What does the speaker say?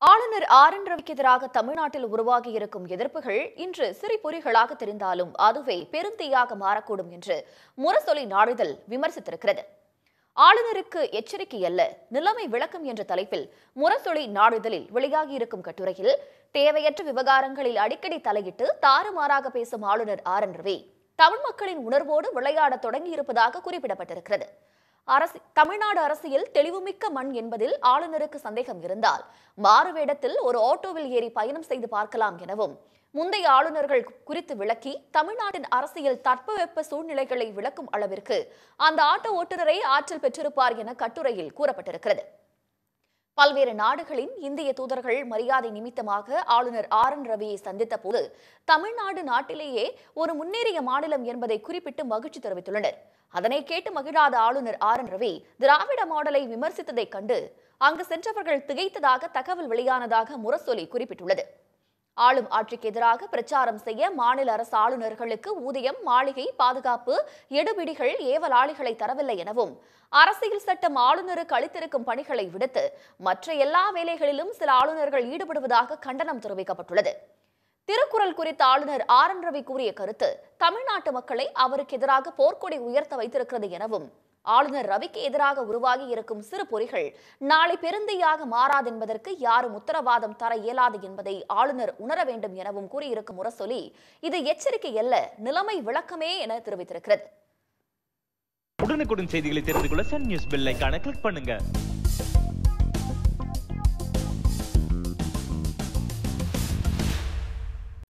ஆளுநர் R N ரவிக்கு எதிராக தமிழ்நாட்டில் உருவாகி இருக்கும் எதிர்ப்புகள் இன்று சிறிபொறிகளாக தெரிந்தாலும் அதுவே பெருந்தீயாக மாறக்கூடும் என்று முரசொலி நாளிதழ் விமர்சித்திருக்கிறது ஆளுநருக்கு எச்சரிக்கை அல்ல நிலைமை விளக்கம் என்ற தலைப்பில் முரசொலி நாளிதழில் வெளியாகியிருக்கும் கட்டுரையில் தேவையற்ற விவகாரங்களில் அடிக்கடி தலையிட்டு தாறுமாறாக பேசும் ஆளுநர் ஆர் என் ரவி தமிழ் மக்களின் உணர்வோடு விளையாடத் தொடங்கியிருப்பதாக குறிப்பிடப்பட்டிருக்கிறது அரசு தமிழ்நாடு அரசியல் தெளிவுமிக்க மண் என்பதில் ஆளுநருக்கு சந்தேகம் இருந்தால் மாறுவேடத்தில் ஒரு ஆட்டோவில் ஏறி பயணம் செய்து பார்க்கலாம் எனவும் முந்தைய ஆளுநர்கள் குறித்து விளக்கி தமிழ்நாட்டின் அரசியல் தட்பவெப்ப சூழ்நிலைகளை விளக்கும் அளவிற்கு அந்த ஆட்டோ ஓட்டுநரை ஆற்றல் பெற்றிருப்பார் என கட்டுரையில் கூறப்பட்டிருக்கிறது பல்வேறு நாடுகளின் இந்திய தூதர்கள் மரியாதை நிமித்தமாக ஆளுநர் ஆர் என் ரவியை சந்தித்த போது தமிழ்நாடு நாட்டிலேயே ஒரு முன்னேறிய மாநிலம் என்பதை குறிப்பிட்டு மகிழ்ச்சி தெரிவித்துள்ளனர் அதனை கேட்டு மகிழாத ஆளுநர் ஆர் என் ரவி திராவிட மாடலை விமர்சித்ததைக் கண்டு அங்கு சென்றவர்கள் திகைத்ததாக தகவல் வெளியானதாக முரசொலி குறிப்பிட்டுள்ளது ஆளும் ஆட்சிக்கு எதிராக பிரச்சாரம் செய்ய மாநில அரசு ஆளுநர்களுக்கு ஊதியம் மாளிகை பாதுகாப்பு எடுபிடிகள் ஏவலாளிகளை தரவில்லை எனவும் அரசியல் சட்டம் ஆளுநருக்கு அளித்திருக்கும் பணிகளை விடுத்து மற்ற எல்லா வேலைகளிலும் சில ஆளுநர்கள் ஈடுபடுவதாக கண்டனம் தெரிவிக்கப்பட்டுள்ளது திருக்குறள் குறித்த ஆளுநர் ஆர் என் ரவி கூறிய கருத்து தமிழ்நாட்டு மக்களை அவருக்கு எதிராக போர்க்கொடி உயர்த்த வைத்திருக்கிறது எனவும் ஆளுநர் ரவிக்கு எதிராக உருவாகி இருக்கும் சிறு பொறிகள் நாளை பெருந்தையாக மாறாதென்பதற்கு யாரும் உத்தரவாதம் தர இயலாது என்பதை ஆளுநர் உணர வேண்டும் எனவும் கூறியிருக்கும் முரசொலி இது எச்சரிக்கை அல்ல நிலைமை விளக்கமே என தெரிவித்திருக்கிறது உடனுக்குடன் செய்திகளை தெரிந்து கொள்ள சன் நியூஸ் பெல் ஐகானை கிளிக் பண்ணுங்க